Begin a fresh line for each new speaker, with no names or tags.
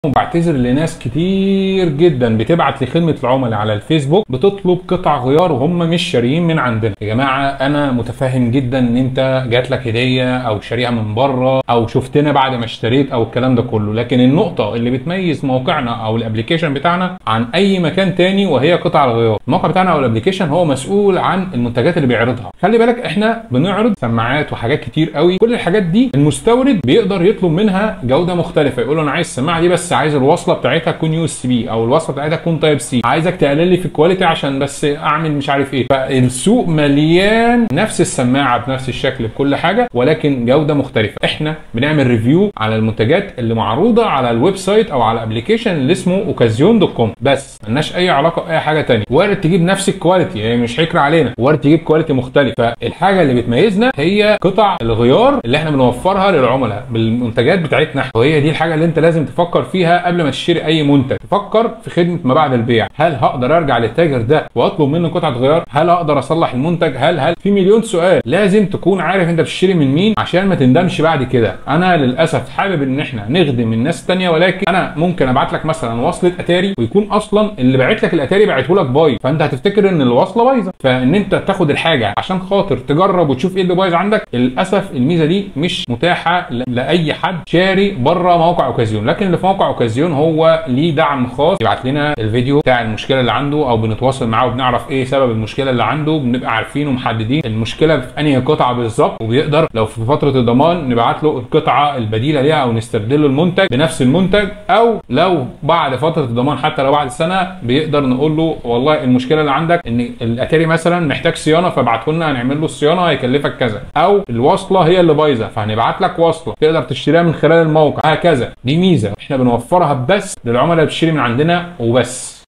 وبعتذر لناس كتير جدا بتبعت لخدمه العملاء على الفيسبوك بتطلب قطع غيار وهم مش شاريين من عندنا يا جماعه انا متفهم جدا ان انت جات لك هديه او شاريها من بره او شفتنا بعد ما اشتريت او الكلام ده كله لكن النقطه اللي بتميز موقعنا او الابلكيشن بتاعنا عن اي مكان تاني وهي قطع الغيار الموقع بتاعنا او الابلكيشن هو مسؤول عن المنتجات اللي بيعرضها خلي بالك احنا بنعرض سماعات وحاجات كتير قوي كل الحاجات دي المستورد بيقدر يطلب منها جوده مختلفه يقول له انا عايز السماعه دي بس عايز الوصله بتاعتها تكون يو اس بي او الوصله بتاعتها تكون تايب سي عايزك تقلل لي في الكواليتي عشان بس اعمل مش عارف ايه فالسوق مليان نفس السماعه بنفس الشكل بكل حاجه ولكن جوده مختلفه احنا بنعمل ريفيو على المنتجات اللي معروضه على الويب سايت او على الابلكيشن اللي اسمه اوكازيون دوت كوم بس ملناش اي علاقه باي حاجه تانية وارد تجيب نفس الكواليتي يعني مش حكر علينا وارد تجيب كواليتي مختلف فالحاجه اللي بتميزنا هي قطع الغيار اللي احنا بنوفرها للعملاء بالمنتجات بتاعتنا وهي دي الحاجه اللي انت لازم تفكر فيها قبل ما تشتري اي منتج تفكر في خدمه ما بعد البيع هل هقدر ارجع للتاجر ده واطلب منه قطعه غيار هل اقدر اصلح المنتج هل هل في مليون سؤال لازم تكون عارف انت بتشتري من مين عشان ما تندمش بعد كده انا للاسف حابب ان احنا نخدم الناس التانية ولكن انا ممكن ابعت لك مثلا وصله اتاري ويكون اصلا اللي باعت لك الاتاري باعته لك بايظ فانت هتفتكر ان الوصله بايظه فان انت تاخد الحاجه عشان خاطر تجرب وتشوف ايه اللي بايظ عندك للاسف الميزه دي مش متاحه ل- لاي حد شاري بره موقع اوكازيون لكن اللي في موقع اوكازيون هو ليه دعم خاص يبعت لنا الفيديو بتاع المشكله اللي عنده او بنتواصل معاه وبنعرف ايه سبب المشكله اللي عنده بنبقى عارفين ومحددين المشكله في انهي قطعه بالظبط وبيقدر لو في فتره الضمان نبعت له القطعه البديله ليها او نستبدل له المنتج بنفس المنتج او لو بعد فتره الضمان حتى لو بعد سنه بيقدر نقول له والله المشكله اللي عندك ان الاتاري مثلا محتاج صيانه فابعته لنا هنعمل له الصيانه هيكلفك كذا او الوصله هي اللي بايظه فهنبعت لك وصله تقدر تشتريها من خلال الموقع هكذا دي ميزه احنا بنوفرها بس للعملاء اللي بتشتري من عندنا وبس